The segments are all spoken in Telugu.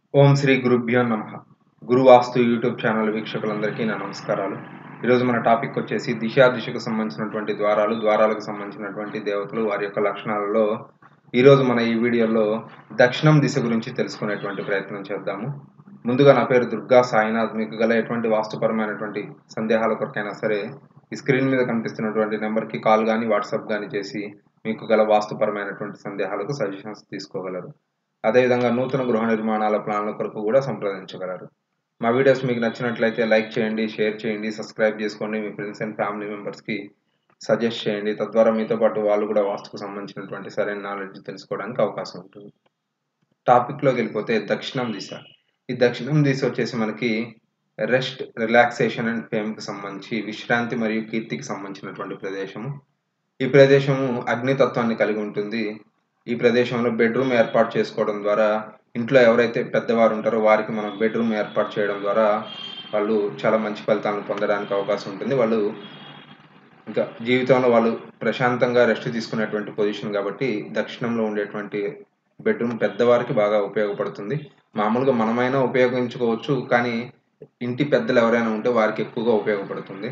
ఓం శ్రీ గురుభ్యో నమ గురు వాస్తు యూట్యూబ్ ఛానల్ వీక్షకులందరికీ నా నమస్కారాలు ఈరోజు మన టాపిక్ వచ్చేసి దిశా దిశకు సంబంధించినటువంటి ద్వారాలు ద్వారాలకు సంబంధించినటువంటి దేవతలు వారి యొక్క లక్షణాలలో ఈరోజు మన ఈ వీడియోలో దక్షిణం దిశ గురించి తెలుసుకునేటువంటి ప్రయత్నం చేద్దాము ముందుగా నా పేరు దుర్గా సాయినాథ్ మీకు గల ఎటువంటి వాస్తుపరమైనటువంటి సందేహాల కొరకైనా సరే ఈ స్క్రీన్ మీద కనిపిస్తున్నటువంటి నెంబర్కి కాల్ కానీ వాట్సాప్ కానీ చేసి మీకు గల వాస్తుపరమైనటువంటి సందేహాలకు సజెషన్స్ తీసుకోగలరు అదేవిధంగా నూతన గృహ నిర్మాణాల ప్లాన్ల కొరకు కూడా సంప్రదించగలరు మా వీడియోస్ మీకు నచ్చినట్లయితే లైక్ చేయండి షేర్ చేయండి సబ్స్క్రైబ్ చేసుకోండి మీ ఫ్రెండ్స్ అండ్ ఫ్యామిలీ మెంబర్స్కి సజెస్ట్ చేయండి తద్వారా మీతో పాటు వాళ్ళు కూడా వాస్తుకు సంబంధించినటువంటి సరైన నాలెడ్జ్ తెలుసుకోవడానికి అవకాశం ఉంటుంది టాపిక్లోకి వెళ్ళిపోతే దక్షిణం దిశ ఈ దక్షిణం దిశ వచ్చేసి మనకి రెస్ట్ రిలాక్సేషన్ అండ్ ఫేమ్కి సంబంధించి విశ్రాంతి మరియు కీర్తికి సంబంధించినటువంటి ప్రదేశము ఈ ప్రదేశము అగ్నితత్వాన్ని కలిగి ఉంటుంది ఈ ప్రదేశంలో బెడ్రూమ్ ఏర్పాటు చేసుకోవడం ద్వారా ఇంట్లో ఎవరైతే పెద్దవారు ఉంటారో వారికి మనం బెడ్రూమ్ ఏర్పాటు చేయడం ద్వారా వాళ్ళు చాలా మంచి ఫలితాలను పొందడానికి అవకాశం ఉంటుంది వాళ్ళు ఇంకా జీవితంలో వాళ్ళు ప్రశాంతంగా రెస్ట్ తీసుకునేటువంటి పొజిషన్ కాబట్టి దక్షిణంలో ఉండేటువంటి బెడ్రూమ్ పెద్దవారికి బాగా ఉపయోగపడుతుంది మామూలుగా మనమైనా ఉపయోగించుకోవచ్చు కానీ ఇంటి పెద్దలు ఎవరైనా ఉంటే వారికి ఎక్కువగా ఉపయోగపడుతుంది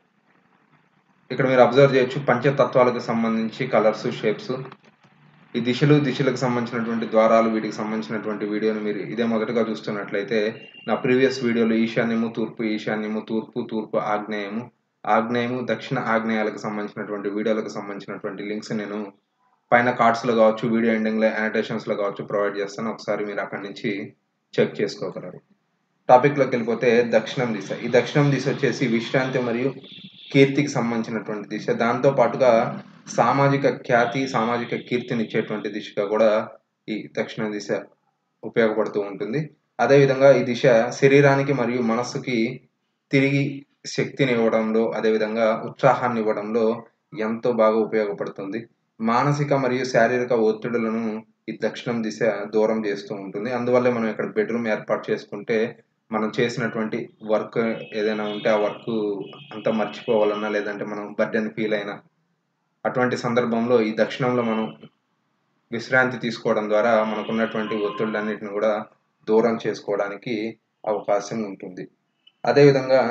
ఇక్కడ మీరు అబ్జర్వ్ చేయొచ్చు పంచతత్వాలకు సంబంధించి కలర్స్ షేప్స్ ఈ దిశలు దిశలకు సంబంధించినటువంటి ద్వారాలు వీటికి సంబంధించినటువంటి వీడియోని మీరు ఇదే మొదటగా చూస్తున్నట్లయితే నా ప్రీవియస్ వీడియోలో ఈశాన్యము తూర్పు ఈశాన్యము తూర్పు తూర్పు ఆగ్నేయము ఆగ్నేయము దక్షిణ ఆగ్నేయాలకు సంబంధించినటువంటి వీడియోలకు సంబంధించినటువంటి లింక్స్ నేను పైన కార్డ్స్లో కావచ్చు వీడియో ఎండింగ్లో యానిటేషన్స్లో కావచ్చు ప్రొవైడ్ చేస్తాను ఒకసారి మీరు అక్కడి నుంచి చెక్ చేసుకోగలరు టాపిక్లోకి వెళ్ళిపోతే దక్షిణం దిశ ఈ దక్షిణం దిశ వచ్చేసి విశ్రాంతి మరియు కీర్తికి సంబంధించినటువంటి దిశ దాంతో పాటుగా సామాజిక ఖ్యాతి సామాజిక కీర్తిని ఇచ్చేటువంటి దిశగా కూడా ఈ దక్షిణ దిశ ఉపయోగపడుతూ ఉంటుంది అదేవిధంగా ఈ దిశ శరీరానికి మరియు మనస్సుకి తిరిగి శక్తిని ఇవ్వడంలో అదేవిధంగా ఉత్సాహాన్ని ఇవ్వడంలో ఎంతో బాగా ఉపయోగపడుతుంది మానసిక మరియు శారీరక ఒత్తిడులను ఈ దక్షిణం దిశ దూరం చేస్తూ ఉంటుంది అందువల్లే మనం ఇక్కడ బెడ్రూమ్ ఏర్పాటు చేసుకుంటే మనం చేసినటువంటి వర్క్ ఏదైనా ఉంటే ఆ వర్క్ అంతా మర్చిపోవాలన్నా లేదంటే మనం బర్డెన్ ఫీల్ అయినా అటువంటి సందర్భంలో ఈ దక్షిణంలో మనం విశ్రాంతి తీసుకోవడం ద్వారా మనకున్నటువంటి ఒత్తిళ్ళన్నిటిని కూడా దూరం చేసుకోవడానికి అవకాశం ఉంటుంది అదేవిధంగా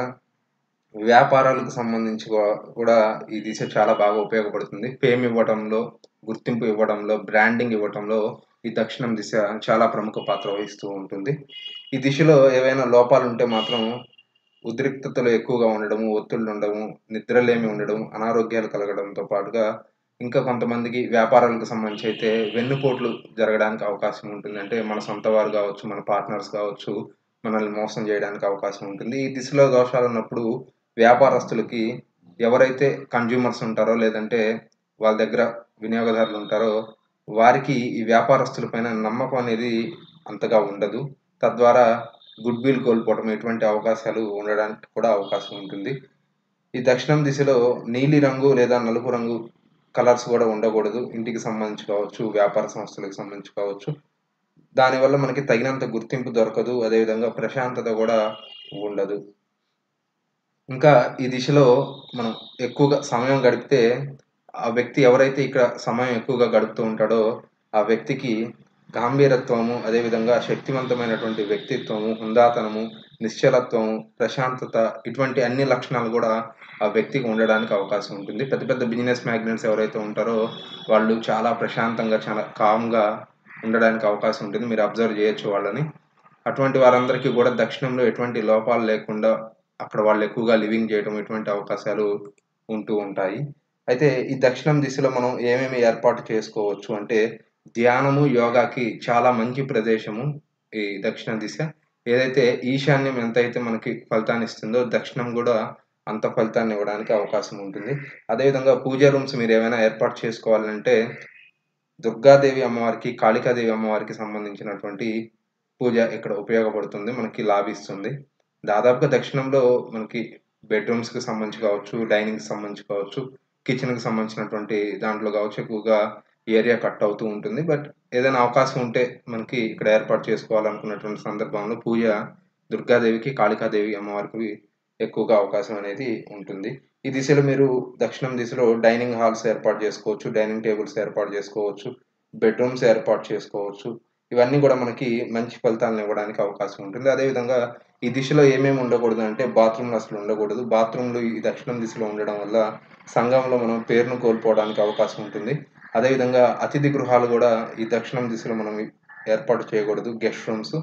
వ్యాపారాలకు సంబంధించి కూడా ఈ దిశ చాలా బాగా ఉపయోగపడుతుంది ఫేమ్ ఇవ్వడంలో గుర్తింపు ఇవ్వడంలో బ్రాండింగ్ ఇవ్వడంలో ఈ దక్షిణం దిశ చాలా ప్రముఖ పాత్ర వహిస్తూ ఉంటుంది ఈ దిశలో ఏవైనా లోపాలు ఉంటే మాత్రం ఉద్రిక్తతలు ఎక్కువగా ఉండడము ఒత్తిళ్ళు ఉండడము నిద్రలేమి ఉండడం అనారోగ్యాలు కలగడంతో పాటుగా ఇంకా కొంతమందికి వ్యాపారాలకు సంబంధించి అయితే వెన్నుపోట్లు జరగడానికి అవకాశం ఉంటుంది అంటే మన సొంత వారు కావచ్చు మన పార్ట్నర్స్ కావచ్చు మనల్ని మోసం చేయడానికి అవకాశం ఉంటుంది ఈ దిశలో దోషాలు ఉన్నప్పుడు వ్యాపారస్తులకి ఎవరైతే కన్జ్యూమర్స్ ఉంటారో లేదంటే వాళ్ళ దగ్గర వినియోగదారులు ఉంటారో వారికి ఈ వ్యాపారస్తులపైన నమ్మకం అనేది అంతగా ఉండదు తద్వారా గుడ్ విల్ కోల్పోవడం ఎటువంటి అవకాశాలు ఉండడానికి కూడా అవకాశం ఉంటుంది ఈ దక్షిణం దిశలో నీలి రంగు లేదా నలుపు రంగు కలర్స్ కూడా ఉండకూడదు ఇంటికి సంబంధించి కావచ్చు వ్యాపార సంస్థలకు సంబంధించి కావచ్చు దానివల్ల మనకి తగినంత గుర్తింపు దొరకదు అదేవిధంగా ప్రశాంతత కూడా ఉండదు ఇంకా ఈ దిశలో మనం ఎక్కువగా సమయం గడిపితే ఆ వ్యక్తి ఎవరైతే ఇక్కడ సమయం ఎక్కువగా గడుపుతూ ఉంటాడో ఆ వ్యక్తికి గాంభీరత్వము అదేవిధంగా శక్తివంతమైనటువంటి వ్యక్తిత్వము హుందాతనము నిశ్చలత్వము ప్రశాంతత ఇటువంటి అన్ని లక్షణాలు కూడా ఆ వ్యక్తికి ఉండడానికి అవకాశం ఉంటుంది పెద్ద పెద్ద బిజినెస్ మ్యాగ్నెట్స్ ఎవరైతే ఉంటారో వాళ్ళు చాలా ప్రశాంతంగా చాలా కామ్గా ఉండడానికి అవకాశం ఉంటుంది మీరు అబ్జర్వ్ చేయొచ్చు వాళ్ళని అటువంటి వారందరికీ కూడా దక్షిణంలో ఎటువంటి లోపాలు లేకుండా అక్కడ వాళ్ళు ఎక్కువగా లివింగ్ చేయడం ఇటువంటి అవకాశాలు ఉంటూ ఉంటాయి అయితే ఈ దక్షిణం దిశలో మనం ఏమేమి ఏర్పాటు చేసుకోవచ్చు అంటే ధ్యానము యోగాకి చాలా మంచి ప్రదేశము ఈ దక్షిణ దిశ ఏదైతే ఈశాన్యం ఎంతైతే మనకి ఫలితాన్ని ఇస్తుందో దక్షిణం కూడా అంత ఫలితాన్ని ఇవ్వడానికి అవకాశం ఉంటుంది అదేవిధంగా పూజా రూమ్స్ మీరు ఏమైనా ఏర్పాటు చేసుకోవాలంటే దుర్గాదేవి అమ్మవారికి కాళికాదేవి అమ్మవారికి సంబంధించినటువంటి పూజ ఇక్కడ ఉపయోగపడుతుంది మనకి లాభిస్తుంది దాదాపుగా దక్షిణంలో మనకి బెడ్రూమ్స్కి సంబంధించి కావచ్చు డైనింగ్కి సంబంధించి కావచ్చు కిచెన్కి సంబంధించినటువంటి దాంట్లో కావచ్చు ఎక్కువగా ఏరియా కట్ అవుతూ ఉంటుంది బట్ ఏదైనా అవకాశం ఉంటే మనకి ఇక్కడ ఏర్పాటు చేసుకోవాలనుకున్నటువంటి సందర్భంలో పూజ దుర్గాదేవికి కాళికాదేవి అమ్మవారికి ఎక్కువగా అవకాశం అనేది ఉంటుంది ఈ దిశలో మీరు దక్షిణం దిశలో డైనింగ్ హాల్స్ ఏర్పాటు చేసుకోవచ్చు డైనింగ్ టేబుల్స్ ఏర్పాటు చేసుకోవచ్చు బెడ్రూమ్స్ ఏర్పాటు చేసుకోవచ్చు ఇవన్నీ కూడా మనకి మంచి ఫలితాలను ఇవ్వడానికి అవకాశం ఉంటుంది అదేవిధంగా ఈ దిశలో ఏమేమి ఉండకూడదు అంటే బాత్రూమ్లు అసలు ఉండకూడదు బాత్రూమ్లు ఈ దక్షిణం దిశలో ఉండడం వల్ల సంఘంలో మనం పేరును కోల్పోవడానికి అవకాశం ఉంటుంది అదేవిధంగా అతిథి గృహాలు కూడా ఈ దక్షిణం దిశలో మనం ఏర్పాటు చేయకూడదు గెస్ట్ రూమ్స్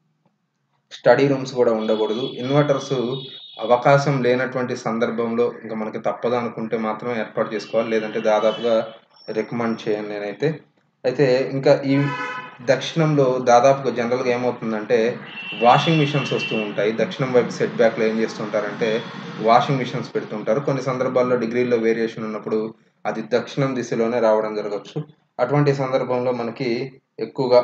స్టడీ రూమ్స్ కూడా ఉండకూడదు ఇన్వర్టర్స్ అవకాశం లేనటువంటి సందర్భంలో ఇంకా మనకి తప్పదు అనుకుంటే మాత్రమే ఏర్పాటు చేసుకోవాలి లేదంటే దాదాపుగా రికమెండ్ చేయను నేనైతే అయితే ఇంకా ఈ దక్షిణంలో దాదాపుగా జనరల్గా ఏమవుతుందంటే వాషింగ్ మిషన్స్ వస్తూ ఉంటాయి దక్షిణం వైపు సెట్ బ్యాక్లో ఏం చేస్తుంటారంటే వాషింగ్ మిషన్స్ పెడుతుంటారు కొన్ని సందర్భాల్లో డిగ్రీల్లో వేరియేషన్ ఉన్నప్పుడు అది దక్షిణం దిశలోనే రావడం జరగచ్చు అటువంటి సందర్భంలో మనకి ఎక్కువగా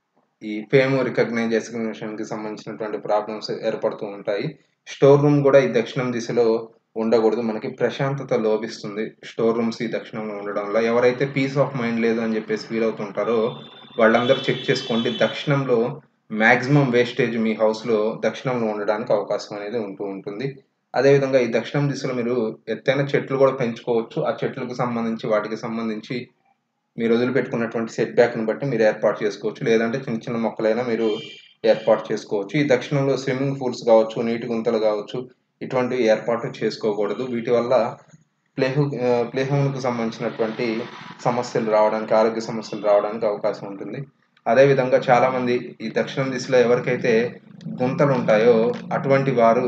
ఈ ఫేమ్ రికగ్నైజేషన్కి సంబంధించినటువంటి ప్రాబ్లమ్స్ ఏర్పడుతూ ఉంటాయి స్టోర్ రూమ్ కూడా ఈ దక్షిణం దిశలో ఉండకూడదు మనకి ప్రశాంతత లోపిస్తుంది స్టోర్ రూమ్స్ ఈ దక్షిణంలో ఉండడం వల్ల ఎవరైతే పీస్ ఆఫ్ మైండ్ లేదు అని చెప్పేసి ఫీల్ అవుతుంటారో వాళ్ళందరూ చెక్ చేసుకోండి దక్షిణంలో మ్యాక్సిమం వేస్టేజ్ మీ హౌస్లో దక్షిణంలో ఉండడానికి అవకాశం అనేది ఉంటూ ఉంటుంది అదేవిధంగా ఈ దక్షిణం దిశలో మీరు ఎత్తైన చెట్లు కూడా పెంచుకోవచ్చు ఆ చెట్లకు సంబంధించి వాటికి సంబంధించి మీరు వదిలిపెట్టుకున్నటువంటి సెట్ బ్యాక్ని బట్టి మీరు ఏర్పాటు చేసుకోవచ్చు లేదంటే చిన్న చిన్న మొక్కలైనా మీరు ఏర్పాటు చేసుకోవచ్చు ఈ దక్షిణంలో స్విమ్మింగ్ పూల్స్ కావచ్చు నీటి గుంతలు కావచ్చు ఇటువంటివి ఏర్పాటు చేసుకోకూడదు వీటి వల్ల ప్లేహు ప్లేహోన్కు సంబంధించినటువంటి సమస్యలు రావడానికి ఆరోగ్య సమస్యలు రావడానికి అవకాశం ఉంటుంది అదేవిధంగా చాలామంది ఈ దక్షిణం దిశలో ఎవరికైతే గుంతలు ఉంటాయో అటువంటి వారు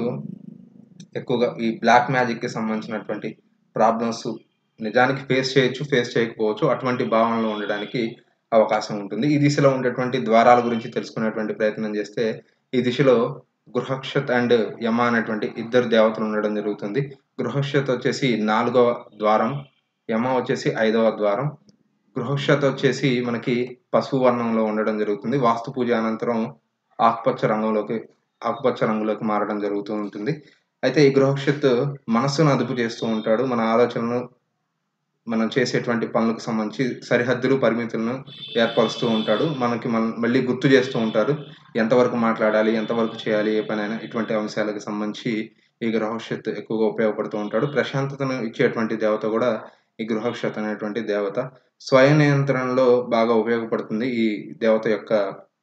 ఎక్కువగా ఈ బ్లాక్ మ్యాజిక్కి సంబంధించినటువంటి ప్రాబ్లమ్స్ నిజానికి ఫేస్ చేయొచ్చు ఫేస్ చేయకపోవచ్చు అటువంటి భావనలో ఉండడానికి అవకాశం ఉంటుంది ఈ దిశలో ఉండేటువంటి ద్వారాల గురించి తెలుసుకునేటువంటి ప్రయత్నం చేస్తే ఈ దిశలో గృహక్షత్ అండ్ యమ అనేటువంటి ఇద్దరు దేవతలు ఉండడం జరుగుతుంది గృహక్షత్ వచ్చేసి నాలుగవ ద్వారం యమ వచ్చేసి ఐదవ ద్వారం గృహక్షత్ వచ్చేసి మనకి పసుపు వర్ణంలో ఉండడం జరుగుతుంది వాస్తు పూజ అనంతరం ఆకుపచ్చ రంగంలోకి ఆకుపచ్చ రంగులోకి మారడం జరుగుతూ ఉంటుంది అయితే ఈ గృహక్షత్ మనస్సును అదుపు చేస్తూ ఉంటాడు మన ఆలోచనను మనం చేసేటువంటి పనులకు సంబంధించి సరిహద్దులు పరిమితులను ఏర్పరుస్తూ ఉంటాడు మనకి మన మళ్ళీ గుర్తు చేస్తూ ఉంటారు ఎంతవరకు మాట్లాడాలి ఎంతవరకు చేయాలి ఏ పనైనా ఇటువంటి అంశాలకు సంబంధించి ఈ గృహక్షత్ ఎక్కువగా ఉపయోగపడుతూ ఉంటాడు ప్రశాంతతను ఇచ్చేటువంటి దేవత కూడా ఈ గృహక్షత్ అనేటువంటి దేవత స్వయం నియంత్రణలో బాగా ఉపయోగపడుతుంది ఈ దేవత యొక్క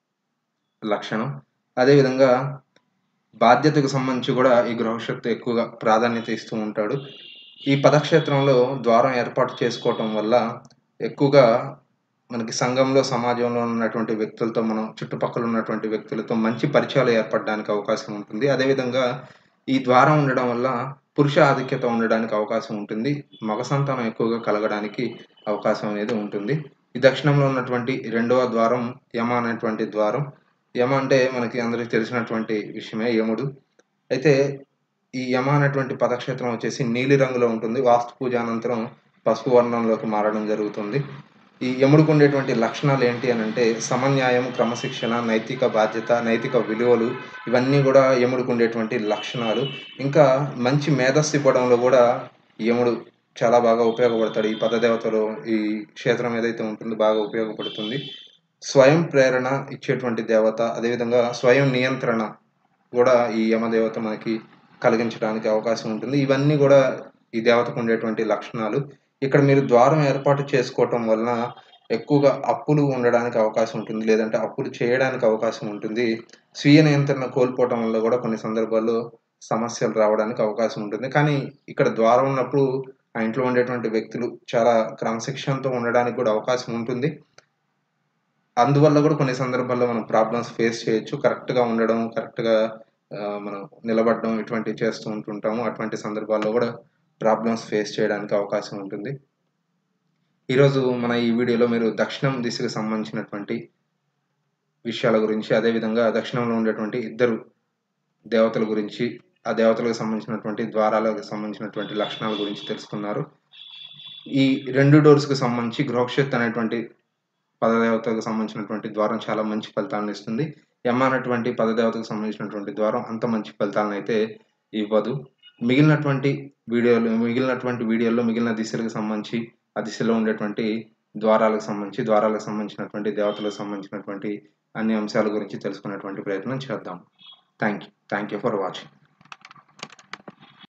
లక్షణం అదేవిధంగా బాధ్యతకు సంబంధించి కూడా ఈ గృహశక్తి ఎక్కువగా ప్రాధాన్యత ఇస్తూ ఉంటాడు ఈ పదక్షేత్రంలో ద్వారం ఏర్పాటు చేసుకోవటం వల్ల ఎక్కువగా మనకి సంఘంలో సమాజంలో ఉన్నటువంటి వ్యక్తులతో మనం చుట్టుపక్కల ఉన్నటువంటి వ్యక్తులతో మంచి పరిచయాలు ఏర్పడడానికి అవకాశం ఉంటుంది అదేవిధంగా ఈ ద్వారం ఉండడం వల్ల పురుష ఆధిక్యత ఉండడానికి అవకాశం ఉంటుంది మగ సంతానం ఎక్కువగా కలగడానికి అవకాశం అనేది ఉంటుంది ఈ దక్షిణంలో ఉన్నటువంటి రెండవ ద్వారం యమ అనేటువంటి ద్వారం యమ అంటే మనకి అందరికీ తెలిసినటువంటి విషయమే యముడు అయితే ఈ యమ అనేటువంటి పదక్షేత్రం వచ్చేసి నీలి రంగులో ఉంటుంది వాస్తు పూజ అనంతరం పసుపు వర్ణంలోకి మారడం జరుగుతుంది ఈ యముడికి ఉండేటువంటి లక్షణాలు ఏంటి అని అంటే సమన్యాయం క్రమశిక్షణ నైతిక బాధ్యత నైతిక విలువలు ఇవన్నీ కూడా యముడికి ఉండేటువంటి లక్షణాలు ఇంకా మంచి మేధస్సు ఇవ్వడంలో కూడా యముడు చాలా బాగా ఉపయోగపడతాడు ఈ పదదేవతలో ఈ క్షేత్రం ఏదైతే ఉంటుందో బాగా ఉపయోగపడుతుంది స్వయం ప్రేరణ ఇచ్చేటువంటి దేవత అదేవిధంగా స్వయం నియంత్రణ కూడా ఈ యమదేవత మనకి కలిగించడానికి అవకాశం ఉంటుంది ఇవన్నీ కూడా ఈ దేవతకు ఉండేటువంటి లక్షణాలు ఇక్కడ మీరు ద్వారం ఏర్పాటు చేసుకోవటం వలన ఎక్కువగా అప్పులు ఉండడానికి అవకాశం ఉంటుంది లేదంటే అప్పులు చేయడానికి అవకాశం ఉంటుంది స్వీయ నియంత్రణ కోల్పోవటం వల్ల కూడా కొన్ని సందర్భాల్లో సమస్యలు రావడానికి అవకాశం ఉంటుంది కానీ ఇక్కడ ద్వారం ఉన్నప్పుడు ఆ ఇంట్లో ఉండేటువంటి వ్యక్తులు చాలా క్రమశిక్షణతో ఉండడానికి కూడా అవకాశం ఉంటుంది అందువల్ల కూడా కొన్ని సందర్భాల్లో మనం ప్రాబ్లమ్స్ ఫేస్ చేయొచ్చు కరెక్ట్గా ఉండడం కరెక్ట్గా మనం నిలబడడం ఇటువంటివి చేస్తూ ఉంటుంటాము అటువంటి సందర్భాల్లో కూడా ప్రాబ్లమ్స్ ఫేస్ చేయడానికి అవకాశం ఉంటుంది ఈరోజు మన ఈ వీడియోలో మీరు దక్షిణం దిశకు సంబంధించినటువంటి విషయాల గురించి అదేవిధంగా దక్షిణంలో ఉండేటువంటి ఇద్దరు దేవతల గురించి ఆ దేవతలకు సంబంధించినటువంటి ద్వారాలకు సంబంధించినటువంటి లక్షణాల గురించి తెలుసుకున్నారు ఈ రెండు డోర్స్కి సంబంధించి గృహక్షత్ అనేటువంటి పదదేవతకు సంబంధించినటువంటి ద్వారం చాలా మంచి ఫలితాలను ఇస్తుంది యమ అనేటువంటి పదదేవతకు సంబంధించినటువంటి ద్వారం అంత మంచి ఫలితాలను అయితే ఇవ్వదు మిగిలినటువంటి వీడియోలు మిగిలినటువంటి వీడియోల్లో మిగిలిన దిశలకు సంబంధించి ఆ దిశలో ఉండేటువంటి ద్వారాలకు సంబంధించి ద్వారాలకు సంబంధించినటువంటి దేవతలకు సంబంధించినటువంటి అన్ని అంశాల గురించి తెలుసుకునేటువంటి ప్రయత్నం చేద్దాం thank you thank you for watching